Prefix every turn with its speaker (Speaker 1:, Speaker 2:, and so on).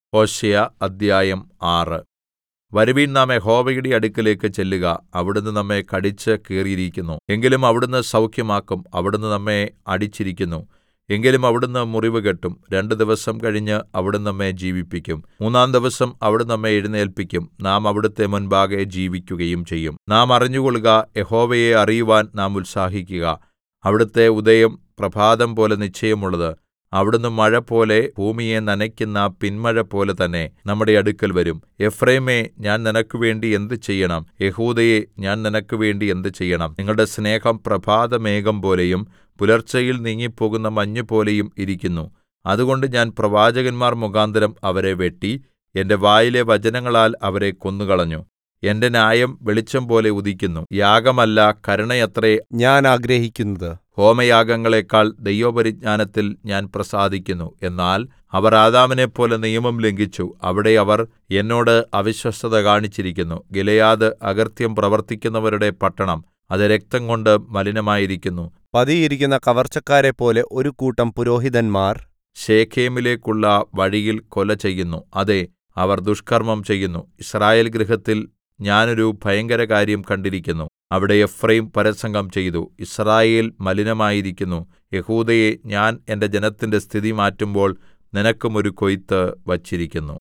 Speaker 1: ഹോശേയ അദ്ധ്യായം ആറ് വരുവിൻ നാം യഹോവയുടെ അടുക്കലേക്ക് ചെല്ലുക അവിടുന്ന് നമ്മെ കടിച്ചു കീറിയിരിക്കുന്നു എങ്കിലും അവിടുന്ന് സൗഖ്യമാക്കും അവിടുന്ന് നമ്മെ അടിച്ചിരിക്കുന്നു എങ്കിലും അവിടുന്ന് മുറിവ് കെട്ടും രണ്ട് ദിവസം കഴിഞ്ഞ് അവിടുന്ന് നമ്മെ ജീവിപ്പിക്കും മൂന്നാം ദിവസം അവിടുന്ന് നമ്മെ എഴുന്നേല്പിക്കും നാം അവിടുത്തെ മുൻപാകെ ജീവിക്കുകയും ചെയ്യും നാം അറിഞ്ഞുകൊള്ളുക യഹോവയെ അറിയുവാൻ നാം ഉത്സാഹിക്കുക അവിടുത്തെ ഉദയം പ്രഭാതംപോലെ നിശ്ചയമുള്ളത് അവിടുന്ന് മഴപോലെ ഭൂമിയെ നനയ്ക്കുന്ന പിന്മഴപോലെ തന്നെ നമ്മുടെ അടുക്കൽ വരും എഫ്രയീമേ ഞാൻ നിനക്കുവേണ്ടി എന്ത് ചെയ്യണം യെഹൂദയേ ഞാൻ നിനക്കുവേണ്ടി എന്ത് ചെയ്യണം നിങ്ങളുടെ സ്നേഹം പ്രഭാതമേഘം പോലെയും പുലർച്ചയിൽ നീങ്ങിപ്പോകുന്ന മഞ്ഞുപോലെയും ഇരിക്കുന്നു അതുകൊണ്ട് ഞാൻ പ്രവാചകന്മാർ മുഖാന്തരം അവരെ വെട്ടി എന്റെ വായിലെ വചനങ്ങളാൽ അവരെ കൊന്നുകളഞ്ഞു എന്റെ ന്യായം വെളിച്ചംപോലെ ഉദിക്കുന്നു യാഗമല്ല കരുണയത്രേ
Speaker 2: ഞാൻ ആഗ്രഹിക്കുന്നത്
Speaker 1: ഹോമയാഗങ്ങളെക്കാൾ ദൈവപരിജ്ഞാനത്തിൽ ഞാൻ പ്രസാദിക്കുന്നു എന്നാൽ അവർ ആദാമിനെപ്പോലെ നിയമം ലംഘിച്ചു അവിടെ അവർ എന്നോട് അവിശ്വസ്തത കാണിച്ചിരിക്കുന്നു ഗിലെയാദ് അകൃത്യം പ്രവർത്തിക്കുന്നവരുടെ പട്ടണം അത് രക്തംകൊണ്ട് മലിനമായിരിക്കുന്നു
Speaker 2: പതിയിരിക്കുന്ന കവർച്ചക്കാരെപ്പോലെ ഒരു കൂട്ടം പുരോഹിതന്മാർ
Speaker 1: ശെഖേമിലേക്കുള്ള വഴിയിൽ കൊല ചെയ്യുന്നു അതെ അവർ ദുഷ്കർമ്മം ചെയ്യുന്നു യിസ്രായേൽ ഗൃഹത്തിൽ ഞാനൊരു ഭയങ്കരകാര്യം കണ്ടിരിക്കുന്നു അവിടെ എഫ്രയീം പരസംഗം ചെയ്തു യിസ്രായേൽ മലിനമായിരിക്കുന്നു യെഹൂദയേ ഞാൻ എന്റെ ജനത്തിന്റെ സ്ഥിതി മാറ്റുമ്പോൾ നിനക്കും ഒരു കൊയ്ത്ത് വച്ചിരിക്കുന്നു